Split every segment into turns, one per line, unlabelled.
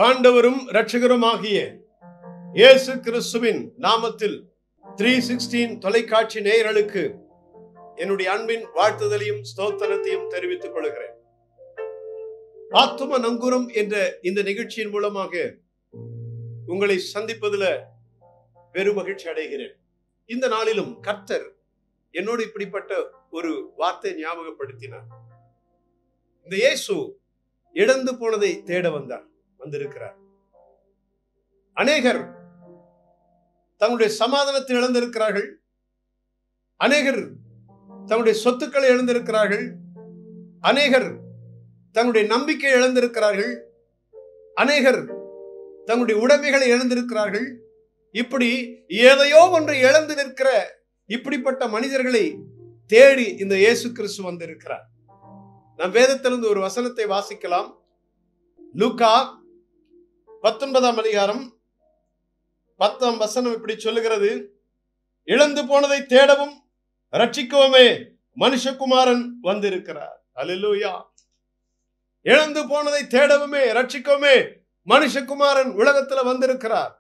ஆண்டவரும் இரட்சகருமாகிய இயேசு கிறிஸ்துவின் நாமத்தில் த்ரீ சிக்ஸ்டீன் தொலைக்காட்சி நேயர்களுக்கு என்னுடைய அன்பின் வாழ்த்துதலையும் ஸ்தோத்திரத்தையும் தெரிவித்துக் கொள்கிறேன் ஆத்தும நங்குரம் என்ற இந்த நிகழ்ச்சியின் மூலமாக உங்களை சந்திப்பதுல பெரும் மகிழ்ச்சி அடைகிறேன் இந்த நாளிலும் கர்த்தர் என்னோடு இப்படிப்பட்ட ஒரு வார்த்தை ஞாபகப்படுத்தினார் இந்த இயேசு இழந்து போனதை தேட வந்தார் வந்திருக்கிறார் அநேகர் தங்களுடைய சமாதானத்தை இழந்திருக்கிறார்கள் அநேகர் தங்களுடைய சொத்துக்களை இழந்திருக்கிறார்கள் அநேகர் தங்களுடைய நம்பிக்கை இழந்திருக்கிறார்கள் அநேகர் தங்களுடைய உடைமைகளை இழந்திருக்கிறார்கள் இப்படி எதையோ ஒன்று இழந்து நிற்கிற இப்படிப்பட்ட மனிதர்களை தேடி இந்த இயேசு கிறிஸ்து வந்திருக்கிறார் நம் வேதத்திலிருந்து ஒரு வசனத்தை வாசிக்கலாம் லூக்கா பத்தொன்பதாம் அதிகாரம் பத்தாம் வசனம் இப்படி சொல்லுகிறது இழந்து போனதை தேடவும் ரட்சிக்கவுமே மனுஷகுமாரன் வந்திருக்கிறார் அல்லேலூயா இழந்து போனதை தேடவுமே ரட்சிக்கவுமே மனுஷகுமாரன் உலகத்துல வந்திருக்கிறார்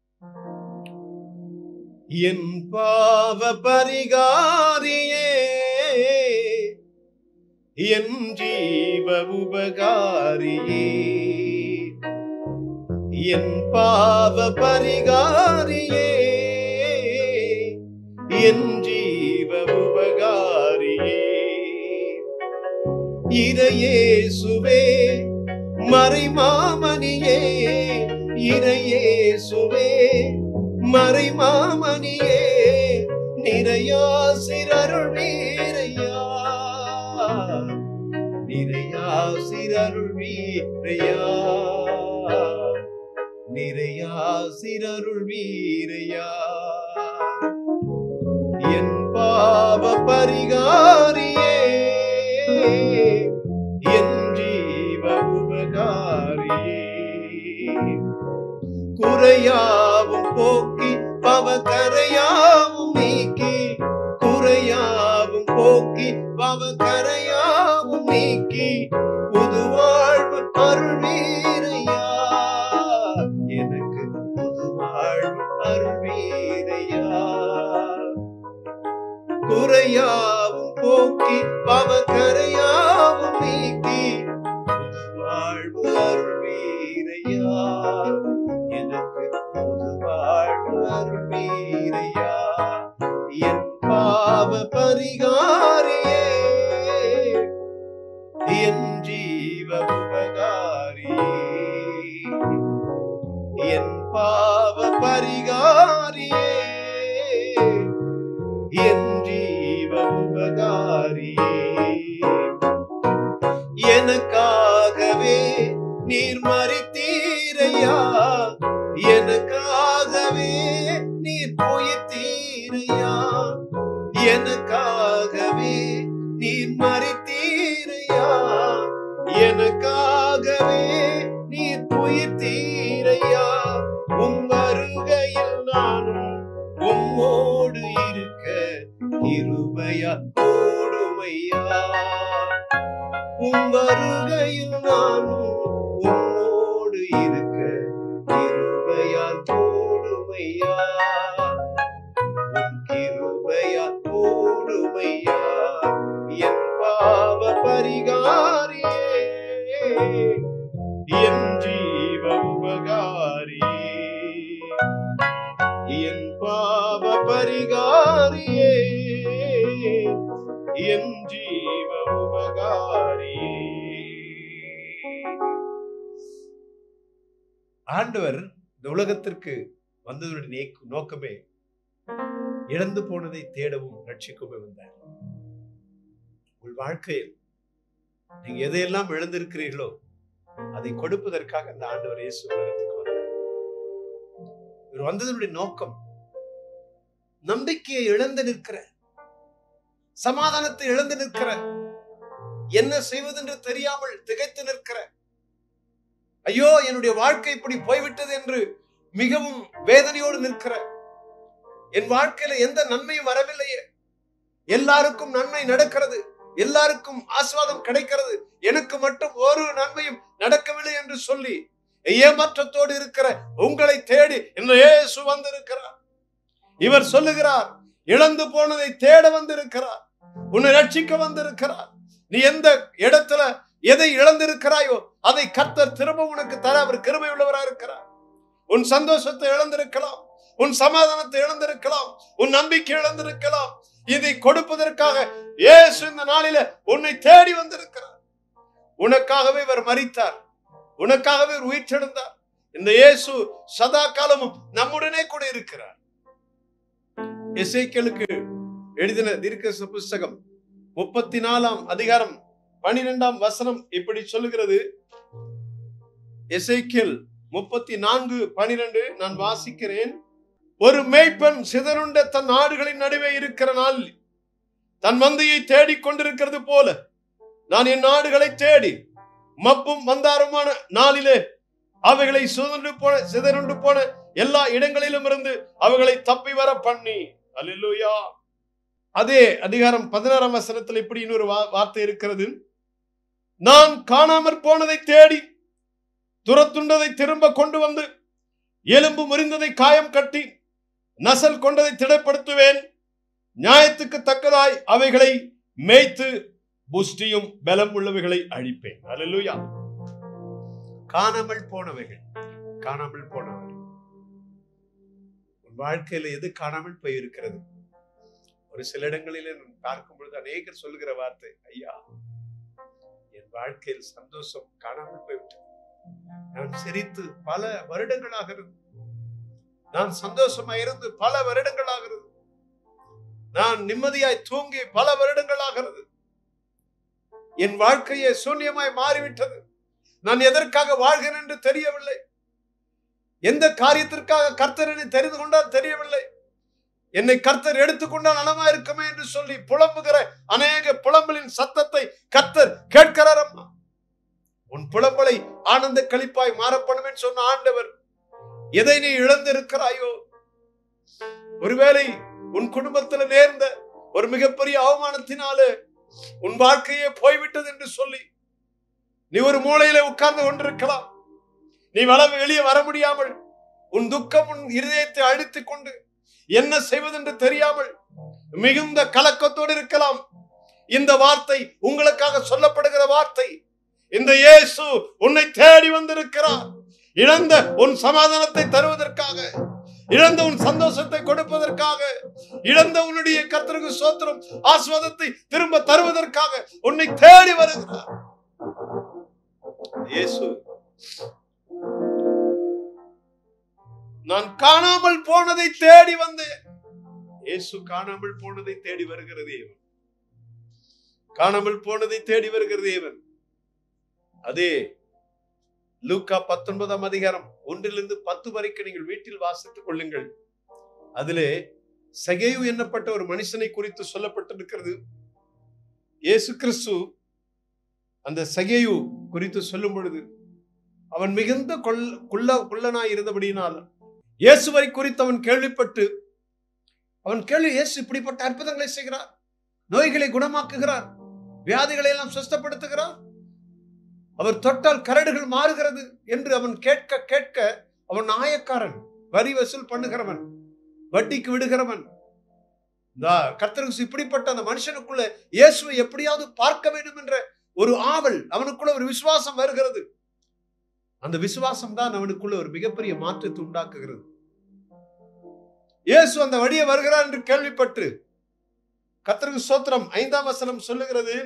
என் பாவ பரிகாரியே என் ஜீவ உபகாரியே என் பாவ பரிகாரியே என் ஜீவ உபகாரியே இறையேசுவே மறைமாமணியே இறையேசுவே மறைமாமணியே நிறையாசிரருள் வீரையா நிறையாசிரருள் வீரையா நிறையாசிரருள் வீரையா என் பாவ பரிகாரியே என் ஜீவ உபகாரியே குறையாவும் போக்கி பவகரையாவும் நீக்கி குறையாவும் போக்கி பவகரையாவும் நீக்கி புது வாழ்வு அருள்வீரையா எனக்கு புது வாழ்வு அருள்வீரையா குறையாவும் போக்கி பவகரையாவும் நீக்கி புது வாழ்வு அருள்வீரையா எனக்கு புது வாழ்வு அருள்வீரையா என் பாவ பரிகாரியே என் ஜீவ உபகாரியே என் பாவ பரிகாரியே என் ஜீவ உபகாரியே எனக்காகவே நீர் மறித்தீரையா எனக்காகவே நீர் போயத்தீரையா எனக்காகவே நீர் மறித்தீரையா எனக்காகவே நீர் புயத்தீரையா உம் வருகையில் நானும் உம்மோடு இருக்க கிருபையா கூடுமையா உம் வருகையில் நானும் உம்மோடு இருக்க கிருபையால் கூடுமையா உம் கிருபையால் கூடுமையா என் பாவ பரிகாரியே என் ஜீவ உபகாரியே என் பாவ பரிகாரியே என் ஜீவ உபகாரியே ஆண்டவர் இந்த உலகத்திற்கு வந்ததனுடைய நேக்கு- நோக்கமே இழந்து போனதை தேடவும் ரட்சிக்கவும் வந்தார் உங்கள் வாழ்க்கையில் நீங்க எதையெல்லாம் இழந்திருக்கிறீர்களோ அதை கொடுப்பதற்காக அந்த ஆண்டவர் இயேசு உலகத்துக்கு வந்தார் இவர் வந்ததனுடைய நோக்கம் நம்பிக்கையை இழந்து நிற்கிற சமாதானத்தை இழந்து நிற்கிற என்ன செய்வதென்று தெரியாமல் திகைத்து நிற்கிற ஐயோ என்னுடைய வாழ்க்கை இப்படி போய்விட்டது என்று மிகவும் வேதனையோடு நிற்கிற என் வாழ்க்கையில எந்த நன்மையும் வரவில்லையே எல்லாருக்கும் நன்மை நடக்கிறது எல்லாருக்கும் ஆஸ்வாதம் கிடைக்கிறது எனக்கு மட்டும் ஒரு நன்மையும் நடக்கவில்லை என்று சொல்லி ஏமாற்றத்தோடு இருக்கிற உங்களை தேடி இந்த இயேசு வந்திருக்கிறார் இவர் சொல்லுகிறார் இழந்து போனதை தேட வந்திருக்கிறார் உன்னை ரட்சிக்க வந்திருக்கிறார் நீ எந்த இடத்துல எதை இழந்திருக்கிறாயோ அதை கர்த்தர் திரும்ப உனக்கு தர அவர் கிருபை உள்ளவரா இருக்கிறார் உன் சந்தோஷத்தை இழந்திருக்கலாம் உன் சமாதானத்தை இழந்திருக்கலாம் உன் நம்பிக்கை இழந்திருக்கலாம் இதை கொடுப்பதற்காக இயேசு இந்த நாளில உன்னை தேடி வந்திருக்கிறார் உனக்காகவே இவர் மரித்தார் உனக்காகவே இவர் உயிர்த்தெழுந்தார் இந்த இயேசு சதா காலமும் நம்முடனே கூட இருக்கிறார் எசேக்கியலுக்கு எழுதின தீர்க்க புஸ்தகம் முப்பத்தி நாலாம் அதிகாரம் பனிரெண்டாம் வசனம் இப்படி சொல்லுகிறது எசேக்கியல் முப்பத்தி நான்கு பனிரெண்டு நான் வாசிக்கிறேன் ஒரு மேய்ப்பன் சிதறுண்ட தன் நாடுகளின் நடுவே இருக்கிற நாள் தன் மந்தையை தேடிக் கொண்டிருக்கிறது போல நான் என் நாடுகளை தேடி மப்பும் மந்தாரமான நாளிலே அவைகளை சுதன்று போன சிதறுண்டு போன எல்லா இடங்களிலும் இருந்து அவைகளை தப்பி வர பண்ணி அல்லேலூயா அதே அதிகாரம் பதினாறாம் வசனத்தில் இப்படி இன்னொரு வா- வார்த்தை இருக்கிறது நான் காணாமற் போனதை தேடி துரத்துண்டதை திரும்ப கொண்டு வந்து எலும்பு முறிந்ததை காயம் கட்டி நசல் கொண்டதை திடப்படுத்துவேன் நியாயத்துக்கு தக்கதாய் அவைகளை மேய்த்து புஷ்டியும் பலம் உள்ளவைகளை அழிப்பேன் அல்லேலூயா காணாமல் போனவைகள் காணாமல் போனவைகள் உன் வாழ்க்கையில எது காணாமல் போயிருக்கிறது ஒரு சில இடங்களிலே நான் பார்க்கும் பொழுது அநேகர் சொல்லுகிற வார்த்தை ஐயா என் வாழ்க்கையில் சந்தோஷம் காணாமல் போய்விட்டது நான் சிரித்து பல வருடங்களாகிறது நான் சந்தோஷமா இருந்து பல வருடங்களாகிறது நான் நிம்மதியாய் தூங்கி பல வருடங்களாகிறது என் வாழ்க்கையே சூன்யமாய் மாறிவிட்டது நான் எதற்காக வாழ்கிறேன் என்று தெரியவில்லை எந்த காரியத்திற்காக கர்த்தர் என்னை தெரிந்து கொண்டால் தெரியவில்லை என்னை கர்த்தர் எடுத்துக்கொண்டால் நலமா இருக்குமே என்று சொல்லி புலம்புகிற அநேக புலம்பலின் சத்தத்தை கர்த்தர் கேட்கிறார் அம்மா உன் புலம்பலை ஆனந்த களிப்பாய் மாறப்படும் சொன்ன ஆண்டவர் எதை நீ இழந்திருக்கிறாயோ ஒருவேளை உன் குடும்பத்தில் நேர்ந்த ஒரு மிகப்பெரிய அவமானத்தினாலே உன் வாழ்க்கையே போய்விட்டது என்று சொல்லி நீ ஒரு மூலையில உட்கார்ந்து கொண்டிருக்கலாம் நீ வள வெளியே வர முடியாமல் உன் துக்கம் உன் இருதயத்தை அழித்துக் கொண்டு என்ன செய்வதென்று தெரியாமல் மிகுந்த கலக்கத்தோடு இருக்கலாம் இந்த வார்த்தை உங்களுக்காக சொல்லப்படுகிற வார்த்தை இந்த இயேசு உன்னை தேடி வந்திருக்கிறார் இழந்த உன் சமாதானத்தை தருவதற்காக இழந்த உன் சந்தோஷத்தை கொடுப்பதற்காக இழந்த உன்னுடைய கர்த்தருக்கு சோத்திரம் ஆஸ்வாதத்தை திரும்ப தருவதற்காக உன்னை தேடி வருகிறார் இயேசு நான் காணாமல் போனதை தேடி வந்தேன் இயேசு காணாமல் போனதை தேடி வருகிற தேவன் காணாமல் போனதை தேடி வருகிற தேவன் அதே லூக்கா பத்தொன்பதாம் அதிகாரம் ஒன்றிலிருந்து பத்து வரைக்கும் நீங்கள் வீட்டில் வாசித்துக் கொள்ளுங்கள் அதிலே சகேயு என்னப்பட்ட ஒரு மனுஷனை குறித்து சொல்லப்பட்டிருக்கிறது இயேசு கிறிஸ்து அந்த சகேயு குறித்து சொல்லும் பொழுது அவன் மிகுந்த கொல் குள்ள குள்ளனாய் இருந்தபடியினால் இயேசுவை குறித்து அவன் கேள்விப்பட்டு அவன் கேள்வி இயேசு இப்படிப்பட்ட அற்புதங்களை செய்கிறார் நோய்களை குணமாக்குகிறார் வியாதிகளை எல்லாம் சுஸ்தப்படுத்துகிறார் அவர் தொட்டால் கரடுகள் மாறுகிறது என்று அவன் கேட்க கேட்க அவன் நாயக்காரன் வரி வசூல் பண்ணுகிறவன் வட்டிக்கு விடுகிறவன் இந்த கர்த்தருக்கு இப்படிப்பட்ட அந்த மனுஷனுக்குள்ள இயேசுவை எப்படியாவது பார்க்க வேண்டும் என்ற ஒரு ஆவல் அவனுக்குள்ள ஒரு விசுவாசம் வருகிறது அந்த விசுவாசம் தான் அவனுக்குள்ள ஒரு மிகப்பெரிய மாற்றத்தை உண்டாக்குகிறது இயேசு அந்த வழியே வருகிறார் என்று கேள்விப்பட்டு கர்த்தருக்கு சோத்திரம் ஐந்தாம் வசனம் சொல்லுகிறது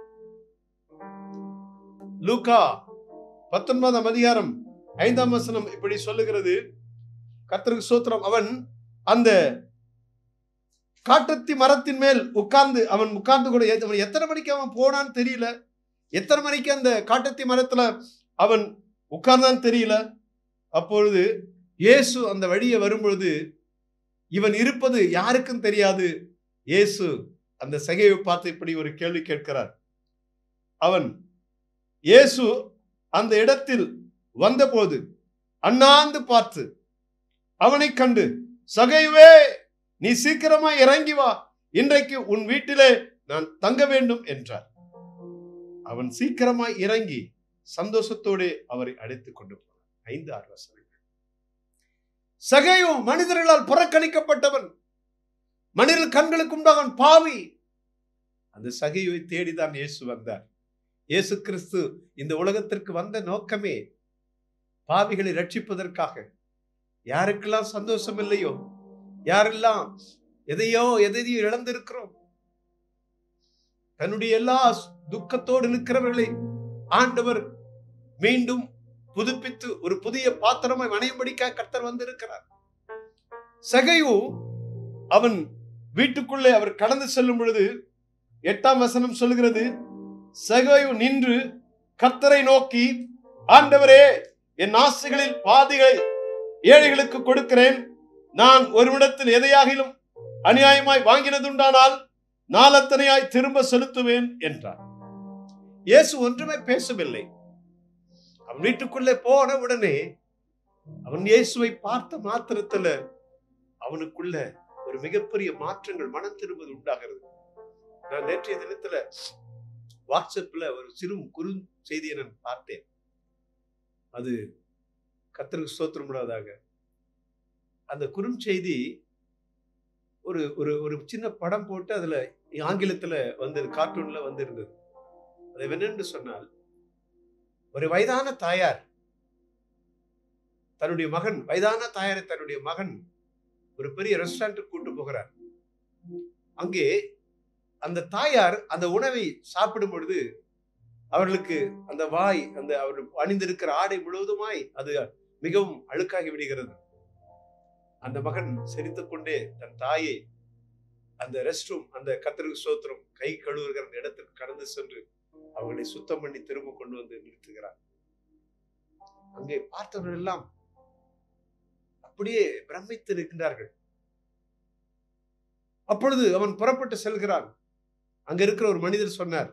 லூகா பத்தொன்பதாம் அதிகாரம் ஐந்தாம் வசனம் இப்படி சொல்லுகிறது கர்த்தருக்கு சோத்திரம் அவன் அந்த காட்டத்தி மரத்தின் மேல் உட்கார்ந்து அவன் உட்கார்ந்து கூட அவன் எத்தனை மணிக்கு அவன் போனான்னு தெரியல எத்தனை மணிக்கு அந்த காட்டத்தி மரத்துல அவன் உட்கார்ந்தான்னு தெரியல அப்பொழுது இயேசு அந்த வழியே வரும்பொழுது இவன் இருப்பது யாருக்கும் தெரியாது இயேசு அந்த சகையை பார்த்து இப்படி ஒரு கேள்வி கேட்கிறார் அவன் இயேசு அந்த இடத்தில் வந்தபோது அண்ணாந்து பார்த்து அவனை கண்டு சகைவே நீ சீக்கிரமா இறங்கி வா இன்றைக்கு உன் வீட்டிலே நான் தங்க வேண்டும் என்றார் அவன் சீக்கிரமாய் இறங்கி சந்தோஷத்தோடு அவரை அழைத்துக் கொண்டு போனான் ஐந்து ஆறு வசனங்கள் சகையோ மனிதர்களால் புறக்கணிக்கப்பட்டவன் மனிதர்கள் கண்களுக்கு உண்டாகவன் பாவி அந்த சகையை தேடிதான் இயேசு வந்தார் இயேசு கிறிஸ்து இந்த உலகத்திற்கு வந்த நோக்கமே பாவிகளை ரட்சிப்பதற்காக யாருக்கெல்லாம் சந்தோஷம் இல்லையோ யாரெல்லாம் எதையோ எதையோ இழந்திருக்கிறோம் தன்னுடைய எல்லா துக்கத்தோடு நிற்கிறவர்களை ஆண்டவர் மீண்டும் புதுப்பித்து ஒரு புதிய பாத்திரமாய் வணையும்படிக்காக கர்த்தர் வந்திருக்கிறார் சகையு அவன் வீட்டுக்குள்ளே அவர் கடந்து செல்லும் பொழுது எட்டாம் வசனம் சொல்லுகிறது சகையு நின்று கர்த்தரை நோக்கி ஆண்டவரே என் ஆசைகளில் பாதிகளை ஏழைகளுக்கு கொடுக்கிறேன் நான் ஒருவிடத்தில் எதையாகிலும் அநியாயமாய் வாங்கினதுண்டானால் நாளத்தனையாய் திரும்ப செலுத்துவேன் என்றார் இயேசு ஒன்றுமே பேசவில்லை அவன் வீட்டுக்குள்ளே போன உடனே அவன் இயேசுவை பார்த்த மாத்திரத்துல அவனுக்குள்ள ஒரு மிகப்பெரிய மாற்றங்கள் மனம் திரும்புவது உண்டாகிறது நான் நேற்றைய தினத்துல வாட்ஸ்அப்ல ஒரு சிறு குறு செய்தியை நான் பார்த்தேன் அது கத்தருக்கு ஸ்தோத்திரம் உள்ளதாக அந்த குறுஞ்செய்தி ஒரு ஒரு ஒரு சின்ன படம் போட்டு அதுல ஆங்கிலத்துல வந்து கார்ட்டூன்ல வந்திருந்தது அது என்னென்று சொன்னால் ஒரு வயதான தாயார் தன்னுடைய மகன் வயதான தாயாரை தன்னுடைய மகன் ஒரு பெரிய ரெஸ்டாரண்ட்டுக்கு கூட்டு போகிறார் அங்கே அந்த தாயார் அந்த உணவை சாப்பிடும் பொழுது அவர்களுக்கு அந்த வாய் அந்த அவர் அணிந்திருக்கிற ஆடை முழுவதுமாய் அது மிகவும் அழுக்காகி விடுகிறது அந்த மகன் சிரித்துக் கொண்டே தன் தாயை அந்த ரெஸ்ட் ரூம் அந்த கத்திரிக்கு சோத்திரம் கை கழுவுகிற அந்த இடத்துக்கு கடந்து சென்று அவர்களை சுத்தம் பண்ணி திரும்ப கொண்டு வந்து நிறுத்துகிறார் அங்கே பார்த்தவர்கள் எல்லாம் அப்படியே பிரமித்து இருக்கின்றார்கள் அப்பொழுது அவன் புறப்பட்டு செல்கிறான் அங்க இருக்கிற ஒரு மனிதர் சொன்னார்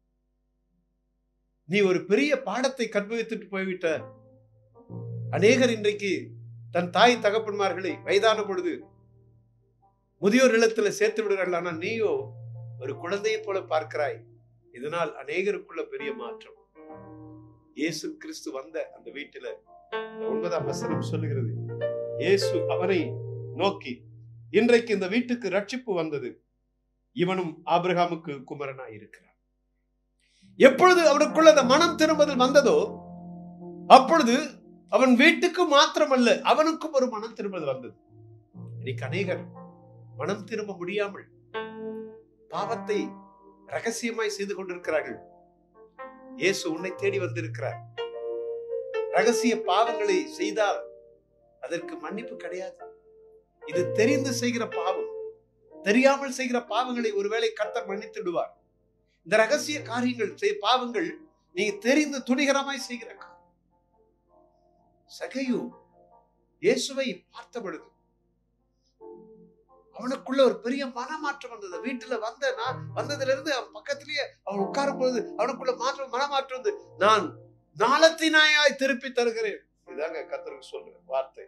நீ ஒரு பெரிய பாடத்தை கற்பித்துட்டு போய்விட்ட அநேகர் இன்றைக்கு தன் தாய் தகப்பன்மார்களை வயதான பொழுது முதியோர் இல்லத்துல சேர்த்து விடுகிறார்கள் ஆனால் நீயோ ஒரு குழந்தையை போல பார்க்கிறாய் இதனால் அநேகருக்குள்ள பெரிய மாற்றம் இயேசு கிறிஸ்து வந்த அந்த வீட்டில ஒன்பதாம் வசனம் சொல்லுகிறது இயேசு அவனை நோக்கி இன்றைக்கு இந்த வீட்டுக்கு ரட்சிப்பு வந்தது இவனும் ஆபிரகாமுக்கு குமரனாய் இருக்கிறான் எப்பொழுது அவனுக்குள்ள அந்த மனம் திரும்புதல் வந்ததோ அப்பொழுது அவன் வீட்டுக்கு மாத்திரமல்ல அவனுக்கும் ஒரு மனம் திரும்புதல் வந்தது இன்னைக்கு அநேகர் மனம் திரும்ப முடியாமல் பாவத்தை ரகசியமாய் செய்து கொண்டிருக்கிறார்கள் இயேசு உன்னை தேடி வந்திருக்கிறார் ரகசிய பாவங்களை செய்தால் அதற்கு மன்னிப்பு கிடையாது இது தெரிந்து செய்கிற பாவம் தெரியாமல் செய்கிற பாவங்களை ஒருவேளை கர்த்தர் மன்னித்து விடுவார் இந்த ரகசிய காரியங்கள் செய் பாவங்கள் நீ தெரிந்து துணிகரமாய் செய்கிற காரியம். சகையு இயேசுவை பார்த்த பொழுது அவனுக்குள்ள ஒரு பெரிய மனமாற்றம் வந்தது வீட்டுல வந்த நான் வந்ததுல இருந்து அவன் பக்கத்திலேயே அவன் உட்காரும் பொழுது அவனுக்குள்ள மாற்றம் மனமாற்றம் வந்து நான் நாளத்தினாயாய் திருப்பி தருகிறேன் இதாங்க கத்தருக்கு சொல்ற வார்த்தை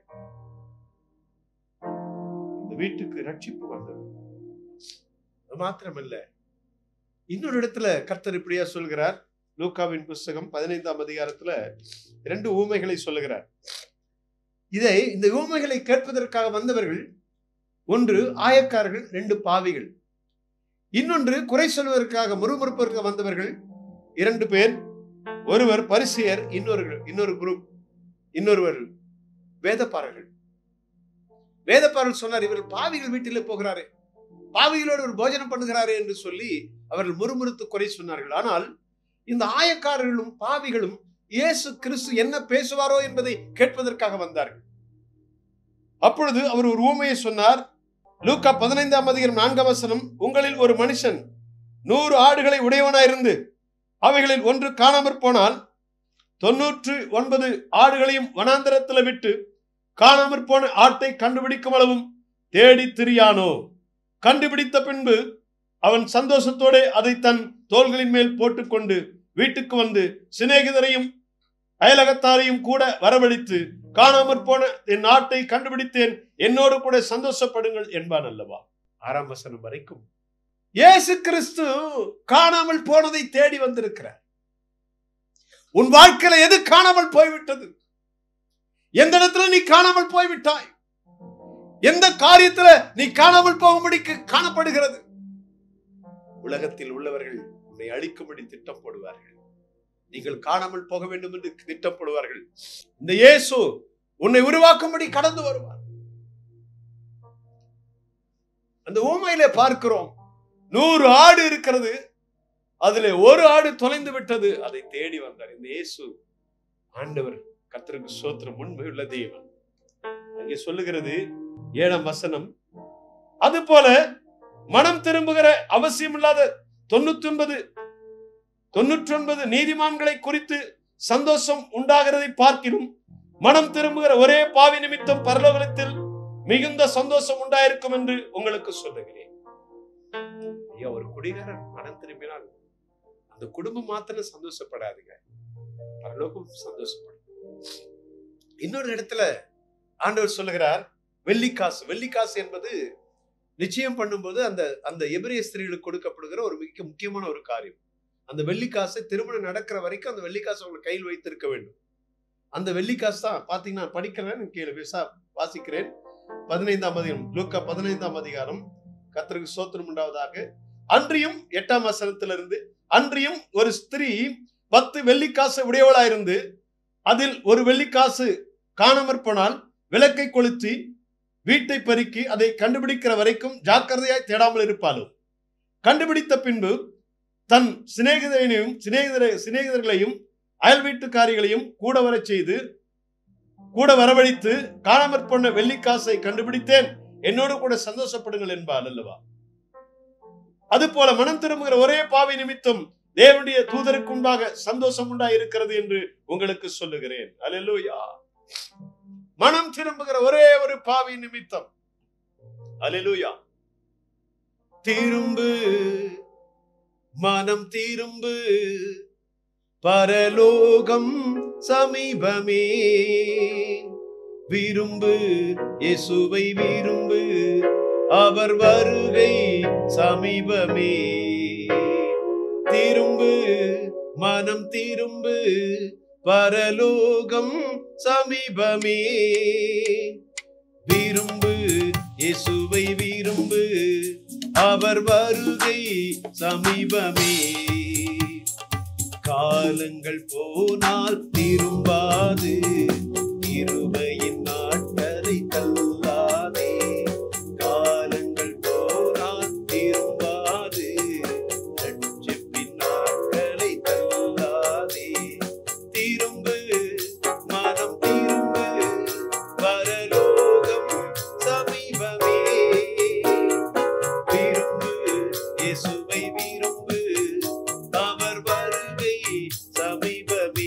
இந்த வீட்டுக்கு ரட்சிப்பு வந்தது அது மாத்திரமல்ல இன்னொரு இடத்துல கர்த்தர் இப்படியா சொல்கிறார் லூக்காவின் புஸ்தகம் பதினைந்தாம் அதிகாரத்துல இரண்டு ஊமைகளை சொல்லுகிறார் இதை இந்த ஊமைகளை கேட்பதற்காக வந்தவர்கள் ஒன்று ஆயக்காரர்கள் ரெண்டு பாவிகள் இன்னொன்று குறை சொல்வதற்காக முறுமுறுப்பதற்காக வந்தவர்கள் இரண்டு பேர் ஒருவர் பரிசியர் இன்னொரு இன்னொரு குரூப் இன்னொருவர் வேதப்பாரர்கள் வேதப்பாரல் சொன்னார் இவர் பாவிகள் வீட்டிலே போகிறாரே பாவிகளோடு ஒரு போஜனம் பண்ணுகிறாரே என்று சொல்லி அவர்கள் முறுமுறுத்து குறை சொன்னார்கள் ஆனால் இந்த ஆயக்காரர்களும் பாவிகளும் இயேசு கிறிஸ்து என்ன பேசுவாரோ என்பதை கேட்பதற்காக வந்தார்கள் அப்பொழுது அவர் ஒரு ஊமையை சொன்னார் லூக்கா பதினைந்தாம் அதிகாரம் நான்காம் வசனம் உங்களில் ஒரு மனுஷன் நூறு ஆடுகளை உடையவனாயிருந்து அவைகளில் ஒன்று காணாமற் போனால் தொன்னூற்று ஒன்பது ஆடுகளையும் வனாந்தரத்தில் விட்டு காணாமற் போன ஆட்டை கண்டுபிடிக்கும் அளவும் தேடி திரியானோ கண்டுபிடித்த பின்பு அவன் சந்தோஷத்தோட அதை தன் தோள்களின் மேல் போட்டுக்கொண்டு வீட்டுக்கு வந்து சிநேகிதரையும் அயலகத்தாரையும் கூட வரவழைத்து காணாமற் போன என் நாட்டை கண்டுபிடித்தேன் என்னோடு கூட சந்தோஷப்படுங்கள் என்பான் அல்லவா ஆறாம் வசனம் வரைக்கும் இயேசு கிறிஸ்து காணாமல் போனதை தேடி வந்திருக்கிறார் உன் வாழ்க்கையில எது காணாமல் போய்விட்டது எந்த இடத்துல நீ காணாமல் போய்விட்டாய் எந்த காரியத்துல நீ காணாமல் போகும்படிக்கு காணப்படுகிறது உலகத்தில் உள்ளவர்கள் உன்னை அழிக்கும்படி திட்டம் போடுவார்கள் நீங்கள் காணாமல் போக வேண்டும் என்று திட்டம் போடுவார்கள் இந்த இயேசு உன்னை உருவாக்கும்படி கடந்து வருவார் அந்த ஊமையிலே பார்க்கிறோம் நூறு ஆடு இருக்கிறது அதுல ஒரு ஆடு தொலைந்து விட்டது அதை தேடி வந்தார் இந்த இயேசு ஆண்டவர் கர்த்தருக்கு சோத்திரம் உண்மை உள்ள தெய்வன் அங்கே சொல்லுகிறது ஏழாம் வசனம் அது போல மனம் திரும்புகிற அவசியம் இல்லாத தொண்ணூத்தி ஒன்பது தொண்ணூற்றி ஒன்பது நீதிமான்களை குறித்து சந்தோஷம் உண்டாகிறதை பார்க்கிலும் மனம் திரும்புகிற ஒரே பாவி நிமித்தம் பரலோகத்தில் மிகுந்த சந்தோஷம் உண்டாயிருக்கும் என்று உங்களுக்கு சொல்லுகிறேன் ஐயா ஒரு குடிகாரன் மனம் திரும்பினால் அந்த குடும்பம் மாத்திரம் சந்தோஷப்படாதுங்க பரலோகம் சந்தோஷப்படும் இன்னொரு இடத்துல ஆண்டவர் சொல்லுகிறார் வெள்ளிக்காசு வெள்ளிக்காசு என்பது நிச்சயம் பண்ணும்போது அந்த அந்த எபிரிய ஸ்திரீகளுக்கு கொடுக்கப்படுகிற ஒரு மிக முக்கியமான ஒரு காரியம் அந்த வெள்ளிக்காசை திருமணம் நடக்கிற வரைக்கும் அந்த வெள்ளிக்காசை அவங்க கையில் வைத்திருக்க வேண்டும் அந்த வெள்ளிக்காசு தான் பாத்தீங்கன்னா நான் படிக்கிறேன் கீழே விசா வாசிக்கிறேன் பதினைந்தாம் அதிகாரம் லூக்கா பதினைந்தாம் அதிகாரம் கர்த்தருக்கு சோத்திரம் உண்டாவதாக அன்றியும் எட்டாம் வசனத்திலிருந்து அன்றியும் ஒரு ஸ்திரீ பத்து வெள்ளிக்காசு உடையவளாயிருந்து அதில் ஒரு வெள்ளிக்காசு காணாமற் போனால் விளக்கை கொளுத்தி வீட்டை பெருக்கி அதை கண்டுபிடிக்கிற வரைக்கும் ஜாக்கிரதையாய் தேடாமல் இருப்பாளோ கண்டுபிடித்த பின்பு தன் சிநேகிதரையும் சிநேகிதர சிநேகிதர்களையும் அயல் வீட்டுக்காரிகளையும் கூட வரச் செய்து கூட வரவழைத்து காணாமற் போன வெள்ளிக்காசை கண்டுபிடித்தேன் என்னோடு கூட சந்தோஷப்படுங்கள் என்பாள் அல்லவா அது போல மனம் திரும்புகிற ஒரே பாவி நிமித்தம் தேவனுடைய தூதருக்கு முன்பாக சந்தோஷம் உண்டாய் இருக்கிறது என்று உங்களுக்கு சொல்லுகிறேன் அல்லேலூயா மனம் திரும்புகிற ஒரே ஒரு பாவி நிமித்தம் அல்லேலூயா திரும்பு மனம் திரும்பு பரலோகம் சமீபமே விரும்பு இயேசுவை விரும்பு அவர் வருகை சமீபமே திரும்பு மனம் திரும்பு பரலோகம் சமீபமே விரும்பு இயேசுவை விரும்பு அவர் வருகை சமீபமே காலங்கள் போனால் திரும்பாது இருமையின் நாட்களை தள்ளாதே காலங்கள் போனால் திரும்பாது ரட்சிப்பின் நாட்களை தள்ளாதே திரும்பு மனம் திரும்பு பரலோகம் சமீபமே விரும்பு இயேசுவை விரும்பு அவர் வருகை சமீபமே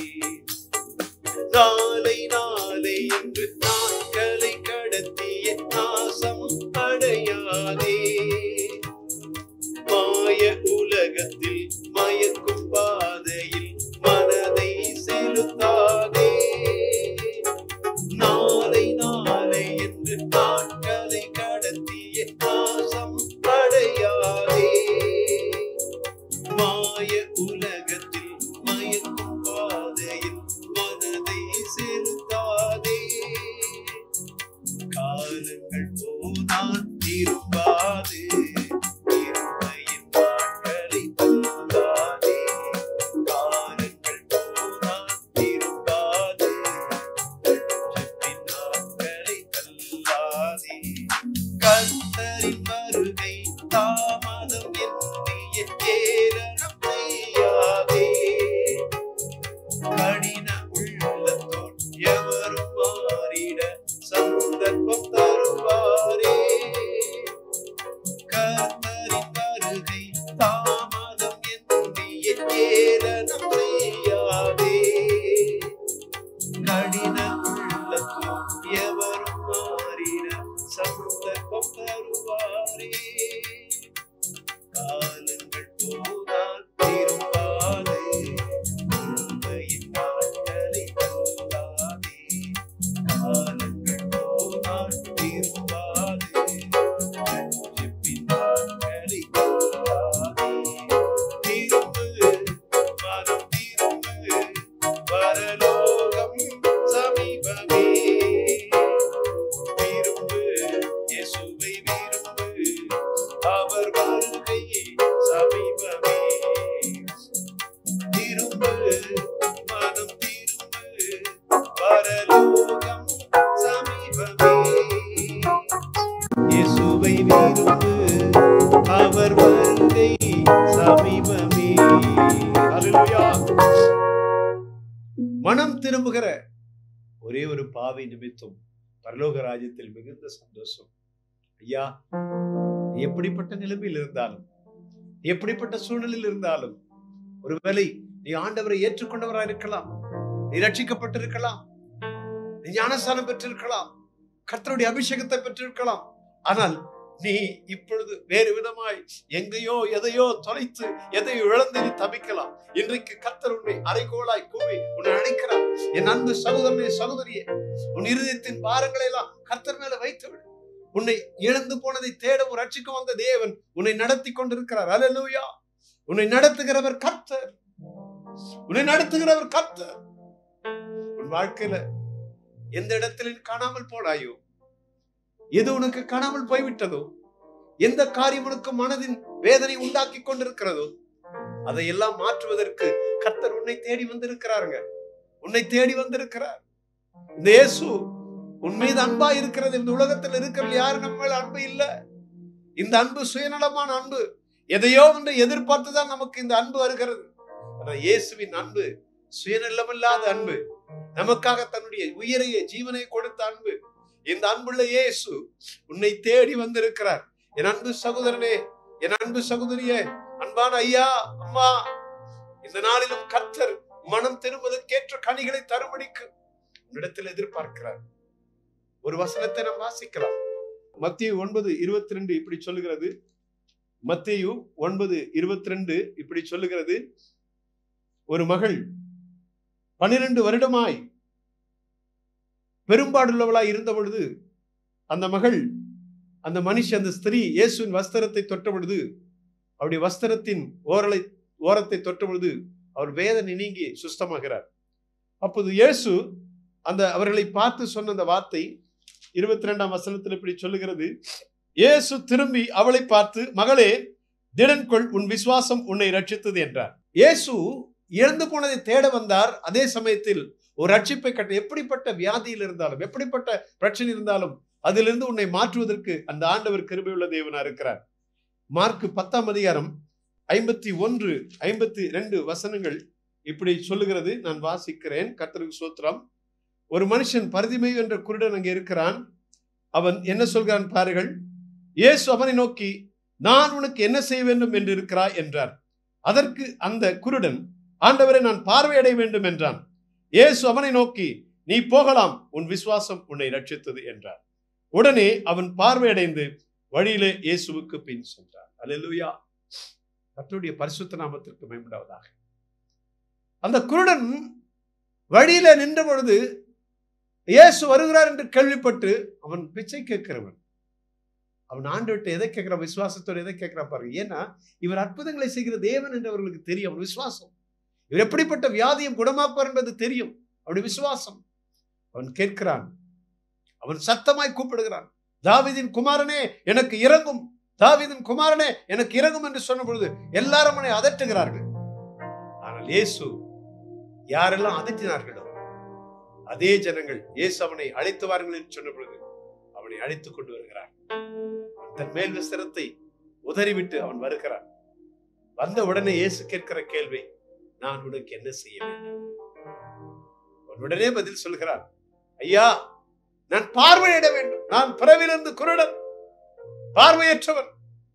நாளை நாளை என்று நாட்களை கடத்திய நாசம் அடையாதே மாய உலகத்தில் மயக்கும் பாதையில் மனதை செலுத்தாதே நாளை நாளை என்று நாட்களை கடத்திய நாசம் அடையாதே மாய உலகத்தில் மயக்கும் பாதையில் மனதை செலுத்தாதே காலங்கள் போனால் திரும்பாது இருமையின் நாட்களை தள்ளாதே காலங்கள் போனால் திரும்பாது ரட்சிப்பின் நாட்களை தள்ளாதே கர்த்தரின் வருகை தாமதம் எண்ணிய ஏளனம் செய்யாதே கடின உள்ளத்தோர் எவரும் மாறிட சந்தர்ப்பம் தருவாரே கர்த்தரின் வருகை தாமதம் எண்ணிய ஏளனம் செய்யாதே கடின உள்ளத்தோர் எவரும் மாறிட சந்தர்ப்பம் தருவாரே காலங்கள் போனால் திரும்பாதே உண்மையின் நாட்களை தள்ளாதே காலங்கள் போனால் இயேசுவை விருந்து அவர் வருகை சமீபமே ஹalleluya மனம் திரும்புகிற ஒரே ஒரு பாவை நிமித்தம் பரலோக ராஜ்யத்தில் மிகுந்த சந்தோஷம் ஐயா நீ எப்படிப்பட்ட நிலைமையில் இருந்தாலும் நீ எப்படிப்பட்ட சூழ்நிலையில் இருந்தாலும் ஒருவேளை நீ ஆண்டவரை ஏற்றுக்கொண்டவராக இருக்கலாம் நீ ரட்சிக்கப்பட்டிருக்கலாம் நீ ஞானஸ்தானம் பெற்றிருக்கலாம் கர்த்தருடைய அபிஷேகத்தை பெற்றிருக்கலாம் ஆனால் நீ இப்பொழுது வேறு விதமாய் எங்கேயோ எதையோ தொலைத்து எதையோ இழந்து நீ தவிக்கலாம் இன்றைக்கு கர்த்தர் உன்னை அரைகோளாய் கூவி உன்னை அழைக்கிறார் என் அன்பு சகோதரனே சகோதரியே உன் இருதயத்தின் பாரங்களை எல்லாம் கர்த்தர் மேல வைத்து விடு உன்னை இழந்து போனதை தேடவும் ரட்சிக்க வந்த தேவன் உன்னை நடத்தி கொண்டிருக்கிறார் அல்லேலூயா உன்னை நடத்துகிறவர் கர்த்தர் உன்னை நடத்துகிறவர் கர்த்தர் உன் வாழ்க்கையில எந்த இடத்துல காணாமல் போனாயோ எது உனக்கு காணாமல் போய்விட்டதோ எந்த காரியம் உனக்கு மனதின் வேதனை உண்டாக்கி கொண்டிருக்கிறதோ அதையெல்லாம் மாற்றுவதற்கு கர்த்தர் உன்னை தேடி வந்திருக்கிறாருங்க உன்னை தேடி வந்திருக்கிறார் இந்த இயேசு உன் மீது அன்பா இருக்கிறது இந்த உலகத்தில் இருக்கிறது யாரு நம்ம மேல அன்பு இல்ல இந்த அன்பு சுயநலமான அன்பு எதையோ ஒன்று எதிர்பார்த்துதான் நமக்கு இந்த அன்பு வருகிறது ஆனா இயேசுவின் அன்பு சுயநலமில்லாத அன்பு நமக்காக தன்னுடைய உயிரையே ஜீவனை கொடுத்த அன்பு இந்த அன்புள்ள இயேசு உன்னை தேடி வந்திருக்கிறார் என் அன்பு சகோதரனே என் அன்பு சகோதரியே அன்பான ஐயா அம்மா இந்த நாளிலும் கர்த்தர் மனம் திரும்புவதற்கேற்ற கனிகளை தரும்படிக்கு உன்னிடத்தில் எதிர்பார்க்கிறார் ஒரு வசனத்தை நாம் வாசிக்கலாம் மத்திய ஒன்பது இருபத்தி ரெண்டு இப்படி சொல்லுகிறது மத்தியு ஒன்பது இருபத்தி ரெண்டு இப்படி சொல்லுகிறது ஒரு மகள் பன்னிரண்டு வருடமாய் பெரும்பாடுள்ளவளாய் இருந்த பொழுது அந்த மகள் அந்த மனுஷி அந்த ஸ்திரீ இயேசுவின் வஸ்திரத்தை தொட்ட பொழுது அவருடைய வஸ்திரத்தின் ஓரலை ஓரத்தை தொட்ட பொழுது அவர் வேதனை நீங்கி சுஸ்தமாகிறார் அப்போது இயேசு அந்த அவர்களை பார்த்து சொன்ன அந்த வார்த்தை இருபத்தி ரெண்டாம் வசனத்தில் இப்படி சொல்லுகிறது இயேசு திரும்பி அவளை பார்த்து மகளே திடன் கொள் உன் விசுவாசம் உன்னை ரட்சித்தது என்றார் இயேசு இழந்து போனதை தேட வந்தார் அதே சமயத்தில் ஒரு ரட்சிப்பை கட்ட எப்படிப்பட்ட வியாதியில் இருந்தாலும் எப்படிப்பட்ட பிரச்சனை இருந்தாலும் அதிலிருந்து உன்னை மாற்றுவதற்கு அந்த ஆண்டவர் கிருபையுள்ள தேவனா இருக்கிறார் மார்க் பத்தாம் அதிகாரம் ஐம்பத்தி ஒன்று ஐம்பத்தி ரெண்டு வசனங்கள் இப்படி சொல்லுகிறது நான் வாசிக்கிறேன் கர்த்தருக்கு சோத்திரம் ஒரு மனுஷன் பரிதிமை என்ற குருடன் அங்கே இருக்கிறான் அவன் என்ன சொல்கிறான் பாருங்கள் இயேசு அவனை நோக்கி நான் உனக்கு என்ன செய்ய வேண்டும் என்று இருக்கிறாய் என்றார் அதற்கு அந்த குருடன் ஆண்டவரை நான் பார்வையடைய வேண்டும் என்றான் இயேசு அவனை நோக்கி நீ போகலாம் உன் விசுவாசம் உன்னை ரட்சித்தது என்றார் உடனே அவன் பார்வையடைந்து வழியிலே இயேசுவுக்கு பின் சென்றான் அல்லேலூயா கர்த்தருடைய பரிசுத்த நாமத்திற்கு மேம்படாவதாக அந்த குருடன் வழியில நின்ற பொழுது இயேசு வருகிறார் என்று கேள்விப்பட்டு அவன் பிச்சை கேட்கிறவன் அவன் ஆண்டு எதை கேட்கிறான் விசுவாசத்தோடு எதை கேட்கிறான் பாருங்க ஏன்னா இவர் அற்புதங்களை செய்கிற தேவன் என்று அவர்களுக்கு தெரியும் அவன் விசுவாசம் இவர் எப்படிப்பட்ட வியாதியும் குணமாக்குவார் என்பது தெரியும் அவருடைய விசுவாசம் அவன் கேட்கிறான் அவன் சத்தமாய் கூப்பிடுகிறான் தாவிதின் குமாரனே எனக்கு இறங்கும் தாவிதின் குமாரனே எனக்கு இறங்கும் என்று சொன்ன பொழுது எல்லாரும் அவனை அதட்டுகிறார்கள் ஆனால் இயேசு யாரெல்லாம் அதட்டினார்களோ அதே ஜனங்கள் இயேசு அவனை அழைத்து வாருங்கள் என்று சொன்ன பொழுது அவனை அழைத்துக் கொண்டு வருகிறார் அவன் தன் மேல் விஸ்திரத்தை உதறிவிட்டு அவன் வருகிறான் வந்த உடனே இயேசு கேட்கிற கேள்வி நான் உனக்கு என்ன செய்ய வேண்டும் அவன் உடனே பதில் சொல்கிறான் ஐயா நான் பார்வையிட வேண்டும் நான் பிறவிலிருந்து குருடன் பார்வையற்றவன்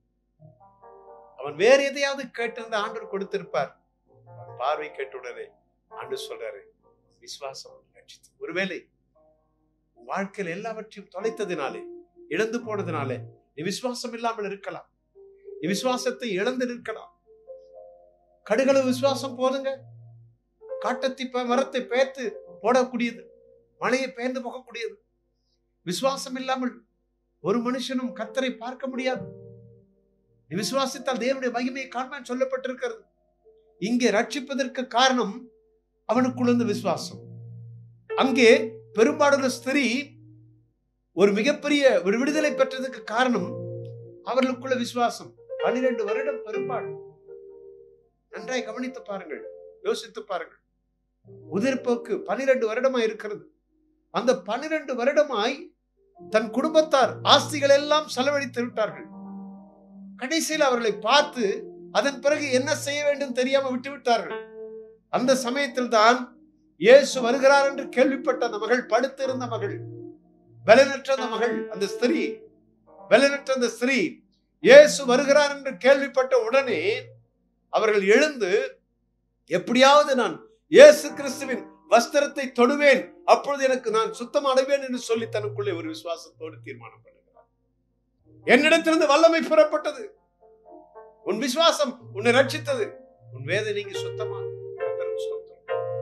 அவன் வேற எதையாவது கேட்டிருந்த ஆண்டவர் கொடுத்திருப்பார் அவன் பார்வை கேட்ட உடனே ஆண்டு சொல்றாரு விசுவாசம் ரட்சித்து ஒருவேளை உன் வாழ்க்கையில் எல்லாவற்றையும் தொலைத்ததினாலே இழந்து போனதினாலே நீ விசுவாசம் இல்லாமல் இருக்கலாம் நீ விசுவாசத்தை இழந்து இருக்கலாம் கடுகளவு விசுவாசம் போதுங்க காட்டத்தி ப- மரத்தை பேத்து போடக்கூடியது மழையை பெயர்ந்து போகக்கூடியது விசுவாசம் இல்லாமல் ஒரு மனுஷனும் கத்தரை பார்க்க முடியாது நீ விசுவாசித்தால் தேவனுடைய மகிமையை காண்பான் சொல்லப்பட்டிருக்கிறது இங்கே ரட்சிப்பதற்கு காரணம் அவனுக்குள்ள இருந்த விசுவாசம் அங்கே பெரும்பாடுள்ள ஸ்திரீ ஒரு மிகப்பெரிய ஒரு விடுதலை பெற்றதுக்கு காரணம் அவர்களுக்குள்ள விசுவாசம் பன்னிரண்டு வருடம் பெரும்பாடு நன்றாய் கவனித்து பாருங்கள் யோசித்து பாருங்கள் உதிர்ப்போக்கு பன்னிரண்டு வருடமாய் இருக்கிறது அந்த பன்னிரண்டு வருடமாய் தன் குடும்பத்தார் ஆஸ்திகள் எல்லாம் செலவழித்து விட்டார்கள் கடைசியில் அவர்களை பார்த்து அதன் பிறகு என்ன செய்ய வேண்டும் தெரியாம விட்டு விட்டார்கள் அந்த சமயத்தில் தான் இயேசு வருகிறார் என்று கேள்விப்பட்ட அந்த மகள் படுத்திருந்த மகள் பலனற்ற அந்த மகள் அந்த ஸ்திரீ பலனற்ற அந்த ஸ்திரீ இயேசு வருகிறார் என்று கேள்விப்பட்ட உடனே அவர்கள் எழுந்து எப்படியாவது நான் இயேசு கிறிஸ்துவின் வஸ்திரத்தை தொடுவேன் அப்பொழுது எனக்கு நான் சுத்தம் அடைவேன் என்று சொல்லி தனக்குள்ளே ஒரு விசுவாசத்தோடு தீர்மானம் பண்ணுகிறார் என்னிடத்திலிருந்து வல்லமை பெறப்பட்டது உன் விசுவாசம் உன்னை ரட்சித்தது உன் வேதை நீங்க சுத்தமா கர்த்தருக்கு ஸ்தோத்திரம்.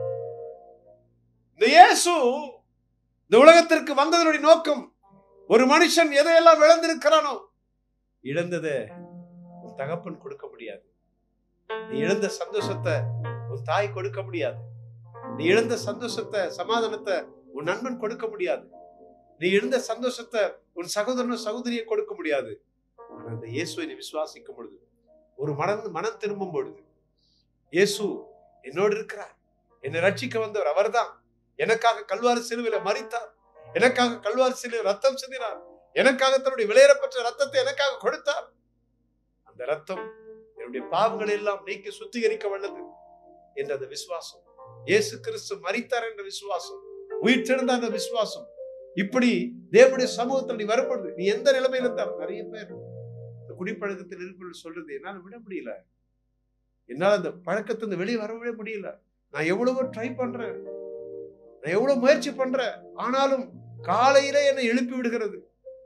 இந்த இயேசு இந்த உலகத்திற்கு வந்ததனுடைய நோக்கம் ஒரு மனுஷன் எதையெல்லாம் இழந்திருக்கிறானோ இழந்ததை உன் தகப்பன் கொடுக்க முடியாது நீ இழந்த சந்தோஷத்தை உன் தாய் கொடுக்க முடியாது நீ இழந்த சந்தோஷத்தை சமாதானத்தை உன் நண்பன் கொடுக்க முடியாது நீ இழந்த சந்தோஷத்தை உன் சகோதரனும் சகோதரியை கொடுக்க முடியாது ஆனா அந்த இயேசுவை நீ விசுவாசிக்கும் பொழுது ஒரு மனம் மனம் திரும்பும் பொழுது இயேசு என்னோடு இருக்கிறார் என்னை ரட்சிக்க வந்தவர் அவர்தான் எனக்காக கல்வாரி சிலுவையில மறித்தார் எனக்காக கல்வாரி சிலுவையில் ரத்தம் சிந்தினார் எனக்காக தன்னுடைய விலையேறப்பட்ட ரத்தத்தை எனக்காக கொடுத்தார் அந்த ரத்தம் என்னுடைய பாவங்களை எல்லாம் நீக்கி சுத்திகரிக்க வல்லது என்ற அந்த விசுவாசம் இயேசு கிறிஸ்து மரித்தார் என்ற விசுவாசம் உயிர் திறந்த அந்த விசுவாசம் இப்படி தேவனுடைய சமூகத்தில் நீ வரும்பொழுது நீ எந்த நிலைமையில இருந்தாலும் நிறைய பேர் இந்த குடிப்பழக்கத்தில் இருப்பவர்கள் சொல்றது என்னால விட முடியல என்னால அந்த பழக்கத்திலிருந்து வெளியே வரவே முடியல நான் எவ்வளவோ ட்ரை பண்றேன் நான் எவ்வளவு முயற்சி பண்றேன் ஆனாலும் காலையில என்னை எழுப்பி விடுகிறது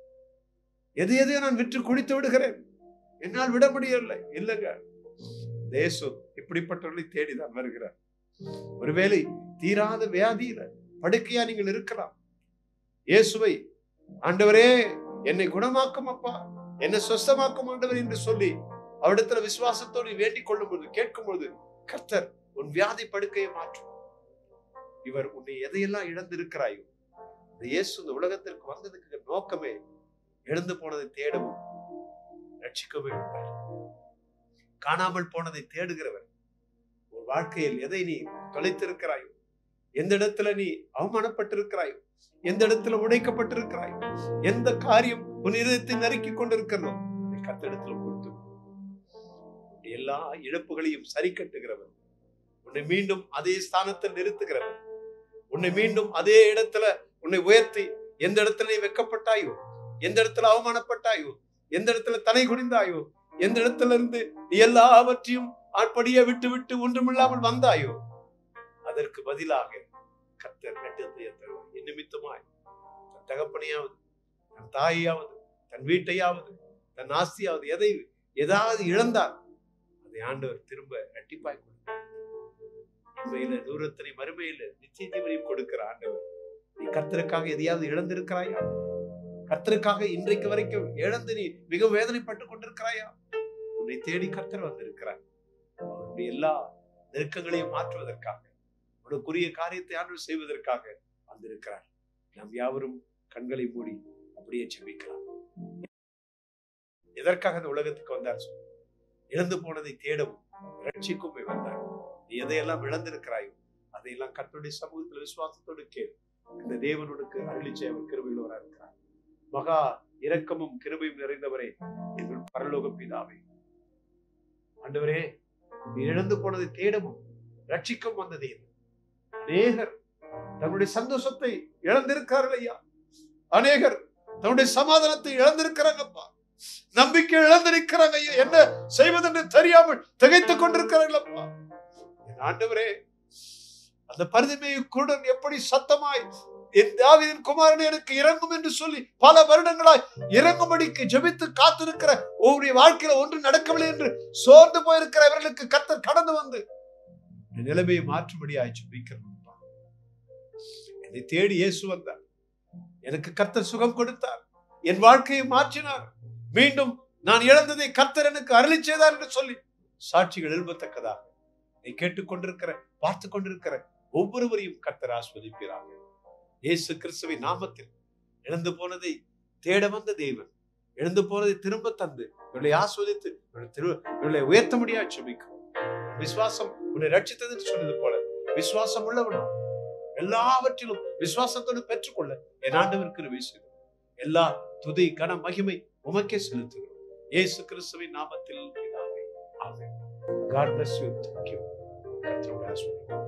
எது எதையோ நான் விற்று குடித்து விடுகிறேன் என்னால் விட முடியவில்லை இல்லைங்க தேசு இப்படிப்பட்டவர்களை தேடிதான் வருகிறார் ஒருவேளை தீராத வியாதியில படுக்கையா நீங்கள் இருக்கலாம் இயேசுவை ஆண்டவரே என்னை குணமாக்கும் அப்பா என்னை சொஸ்தமாக்கும் ஆண்டவர் என்று சொல்லி அவரிடத்துல விசுவாசத்தோடு வேண்டிக் கொள்ளும் பொழுது கேட்கும் பொழுது கர்த்தர் உன் வியாதி படுக்கையை மாற்றும் இவர் உன்னை எதையெல்லாம் இழந்திருக்கிறாயோ இந்த இயேசு இந்த உலகத்திற்கு வந்ததுக்கு நோக்கமே எழுந்து போனதை தேடவும் ரட்சிக்கவே வந்தார் காணாமல் போனதை தேடுகிறவர் ஒரு வாழ்க்கையில் எதை நீ தொலைத்திருக்கிறாயோ எந்த இடத்துல நீ அவமானப்பட்டிருக்கிறாயோ எந்த இடத்துல உடைக்கப்பட்டிருக்கிறாயோ எந்த காரியம் உன் இதயத்தை நறுக்கி கொண்டிருக்கிறதோ அதை கத்தெடுத்துல கொடுத்து உன்னுடைய எல்லா இழப்புகளையும் சரி கட்டுகிறவர் உன்னை மீண்டும் அதே ஸ்தானத்தில் நிறுத்துகிறவர் உன்னை மீண்டும் அதே இடத்துல உன்னை உயர்த்தி எந்த இடத்துல நீ வெக்கப்பட்டாயோ எந்த இடத்துல அவமானப்பட்டாயோ எந்த இடத்துல தலை குனிந்தாயோ எந்த இடத்துல இருந்து நீ எல்லாவற்றையும் அப்படியே விட்டு விட்டு ஒன்றுமில்லாமல் வந்தாயோ அதற்கு பதிலாக கத்தர் கட்டத்தை தருவார் என் நிமித்தமாய் தன் தகப்பனையாவது தன் தாயையாவது தன் வீட்டையாவது தன் ஆஸ்தியாவது எதை ஏதாவது இழந்தார் அதை ஆண்டவர் திரும்ப இரட்டிப்பாய் கொடுத்தார் உண்மையில தூரத்தினை மறுமையில நிச்சய ஜீவனையும் கொடுக்கிற ஆண்டவர் நீ கர்த்தருக்காக எதையாவது இழந்திருக்கிறாயா கர்த்தருக்காக இன்றைக்கு வரைக்கும் இழந்து நீ மிக வேதனைப்பட்டுக் கொண்டிருக்கிறாயா உன்னை தேடி கர்த்தர் வந்திருக்கிறார் அவருடைய எல்லா நெருக்கங்களையும் மாற்றுவதற்காக உனக்குரிய காரியத்தை ஆண்டு செய்வதற்காக வந்திருக்கிறார் நாம் யாவரும் கண்களை மூடி அப்படியே செபிக்கலாம் எதற்காக இந்த உலகத்துக்கு வந்தார் சொல்லு. இழந்து போனதை தேடவும் ரட்சிக்கும் வந்தார் நீ எதையெல்லாம் இழந்திருக்கிறாயோ அதையெல்லாம் கர்த்தருடைய சமூகத்தில் விசுவாசத்தோடு கேள் இந்த தேவனுக்கு அருளிச்சை அவர் கிருபையில் இருக்கிறார் மகா இரக்கமும் கிருபையும் நிறைந்தவரே எங்கள் பரலோக பிதாவே ஆண்டவரே நீ இழந்து போனதை தேடவும் ரட்சிக்கும் வந்தது இது அநேகர் தன்னுடைய சந்தோஷத்தை இழந்திருக்கிறார்கள் ஐயா அநேகர் தன்னுடைய சமாதானத்தை இழந்திருக்கிறாங்கப்பா நம்பிக்கை இழந்திருக்கிறாங்க ஐயா என்ன செய்வதென்று தெரியாமல் திகைத்துக் கொண்டிருக்கிறார்களப்பா என் ஆண்டவரே அந்த பரிதமையை கூட எப்படி சத்தமாய் என் தாவீதின் குமாரன் எனக்கு இறங்கும் என்று சொல்லி பல வருடங்களாய் இறங்கும்படிக்கு ஜெபித்து காத்திருக்கிற உங்களுடைய வாழ்க்கையில ஒன்று நடக்கவில்லை என்று சோர்ந்து போயிருக்கிற இவர்களுக்கு கத்தர் கடந்து வந்து இந்த நிலைமையை மாற்றும்படியாய் ஜெபிக்கிறோம் என்னை தேடி இயேசு வந்தார் எனக்கு கர்த்தர் சுகம் கொடுத்தார் என் வாழ்க்கையை மாற்றினார் மீண்டும் நான் இழந்ததை கர்த்தர் எனக்கு அருளி செய்தார் என்று சொல்லி சாட்சிகள் எழுப்பத்தக்கதாக நீ கேட்டுக்கொண்டிருக்கிற பார்த்து கொண்டிருக்கிற ஒவ்வொருவரையும் கர்த்தர் ஆஸ்வதிப்பீராக இயேசு கிறிஸ்துவின் நாமத்தில் இழந்து போனதை தேட வந்த தேவன் இழந்து போனதை திரும்ப தந்து இவர்களை ஆஸ்வதித்து இவர்களை திரு இவர்களை உயர்த்த முடியாது சுபிக்கும் விசுவாசம் உன்னை ரட்சித்தது என்று சொன்னது போல விசுவாசம் உள்ளவனா எல்லாவற்றிலும் விசுவாசத்தோடு பெற்றுக்கொள்ள என் ஆண்டவர் கிருபை செய்தார் எல்லா துதி கன மகிமை உமக்கே செலுத்துகிறோம் இயேசு கிறிஸ்துவின் நாமத்தில் பிதாவே ஆமென் God bless you. Thank you. கர்த்தர் உங்களை ஆசீர்வதிப்பார்.